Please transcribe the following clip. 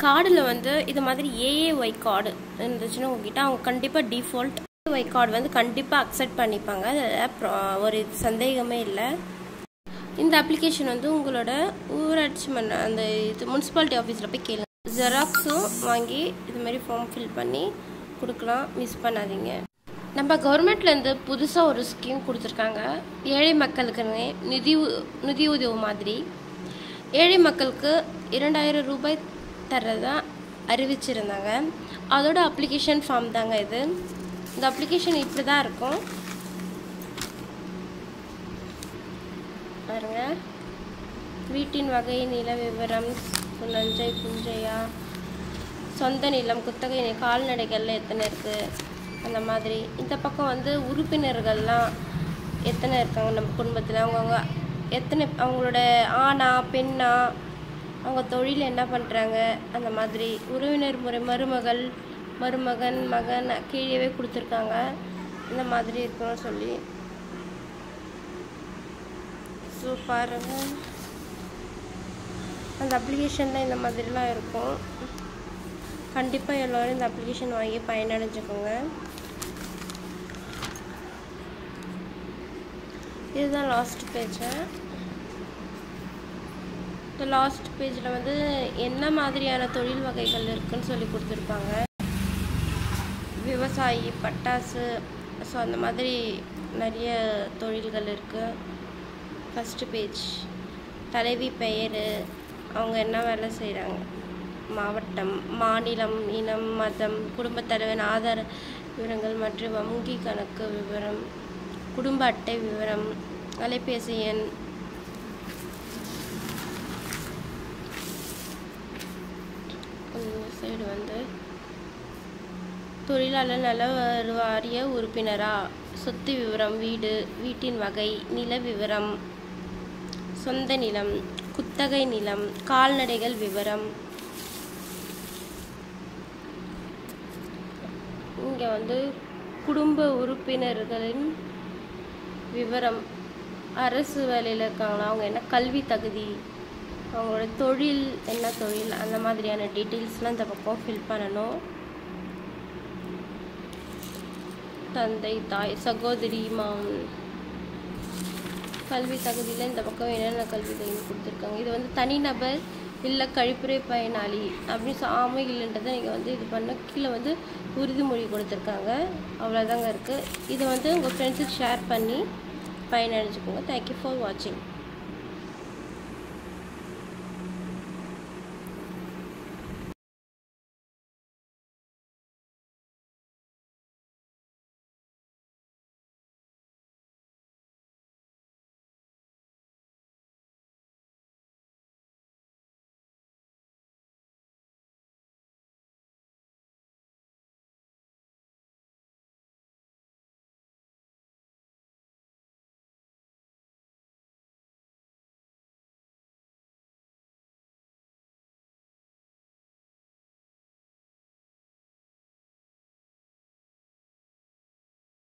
கார்டில் வந்து இது மாதிரி ஏஏஒய் கார்டு இருந்துச்சுன்னா உங்ககிட்ட அவங்க கண்டிப்பாக டிஃபால்ட் ஒய் கார்டு வந்து கண்டிப்பாக அக்செப்ட் பண்ணிப்பாங்க அதில் ப்ரா- ஒரு சந்தேகமே இல்லை இந்த அப்ளிகேஷன் வந்து உங்களோட ஊராட்சி மன்ற அந்த இது முனிசிபாலிட்டி ஆஃபீஸில் போய் கேளுங்க ஜெராக்ஸும் வாங்கி இது மாதிரி ஃபார்ம் ஃபில் பண்ணி கொடுக்கலாம் மிஸ் பண்ணாதீங்க நம்ம கவர்மெண்ட்லேருந்து புதுசாக ஒரு ஸ்கீம் கொடுத்துருக்காங்க ஏழை மக்களுக்குன்னு நிதி உ- நிதி உதவி மாதிரி ஏழை மக்களுக்கு இரண்டாயிரம் ரூபாய் தர்றதா அறிவிச்சிருந்தாங்க அதோட அப்ளிகேஷன் ஃபார்ம் தாங்க இது இந்த அப்ளிகேஷன் இப்படி தான் இருக்கும் பாருங்க வீட்டின் வகை நில விவரம் நஞ்சை புஞ்சையா சொந்த நிலம் குத்தகை நி- கால்நடைகள்ல எத்தனை இருக்குது அந்த மாதிரி இந்த பக்கம் வந்து உறுப்பினர்கள்லாம் எத்தனை இருக்காங்க நம்ம குடும்பத்தில் அவங்கவுங்க எத்தனை அவங்களோட ஆணா பெண்ணா அவங்க தொழில் என்ன பண்ணுறாங்க அந்த மாதிரி உறவினர் முறை மருமகள் மருமகன் மகன் கீழே கொடுத்துருக்காங்க இந்த மாதிரி இருக்கணும்னு சொல்லி ஸோ பாருங்க அந்த அப்ளிகேஷனில் இந்த மாதிரிலாம் இருக்கும் கண்டிப்பாக எல்லோரும் இந்த அப்ளிகேஷன் வாங்கி பயனடைஞ்சுக்கோங்க இதுதான் லாஸ்ட் பேஜு இந்த லாஸ்ட் பேஜில் வந்து என்ன மாதிரியான தொழில் வகைகள் இருக்குன்னு சொல்லி கொடுத்துருப்பாங்க விவசாயி பட்டாசு ஸோ அந்த மாதிரி நிறைய தொழில்கள் இருக்குது ஃபஸ்ட்டு பேஜ் தலைவி பெயர் அவங்க என்ன வேலை செய்கிறாங்க மாவட்டம் மாநிலம் இனம் மதம் குடும்பத் தலைவன் ஆதார விவரங்கள் மற்றும் வங்கி கணக்கு விவரம் குடும்ப அட்டை விவரம் அலைபேசி எண் சைடு வந்து தொழிலாளர் நல வாரிய உறுப்பினரா சொத்து விவரம் வீடு வீட்டின் வகை நில விவரம் சொந்த நிலம் குத்தகை நிலம் கால்நடைகள் விவரம் இங்கே வந்து குடும்ப உறுப்பினர்களின் விவரம் அரசு வேலையில் இருக்காங்களா அவங்க என்ன கல்வி தகுதி அவங்களோட தொழில் என்ன தொழில் அந்த மாதிரியான டீட்டெயில்ஸ்லாம் இந்த பக்கம் ஃபில் பண்ணணும் தந்தை தாய் சகோதரி மாம் கல்வி தகுதியில் இந்த பக்கம் என்னென்ன கல்வி தகுதி கொடுத்துருக்காங்க இது வந்து தனிநபர் இல்லை கழிப்புறை பயனாளி அப்படின்னு சொ- ஆமை இல்லைன்றதை நீங்கள் வந்து இது பண்ண கீழே வந்து உறுதிமொழி கொடுத்துருக்காங்க அவ்வளோதாங்க இருக்குது இதை வந்து உங்கள் ஃப்ரெண்ட்ஸுக்கு ஷேர் பண்ணி பயனடைஞ்சுக்கோங்க தேங்க்யூ ஃபார் வாட்சிங்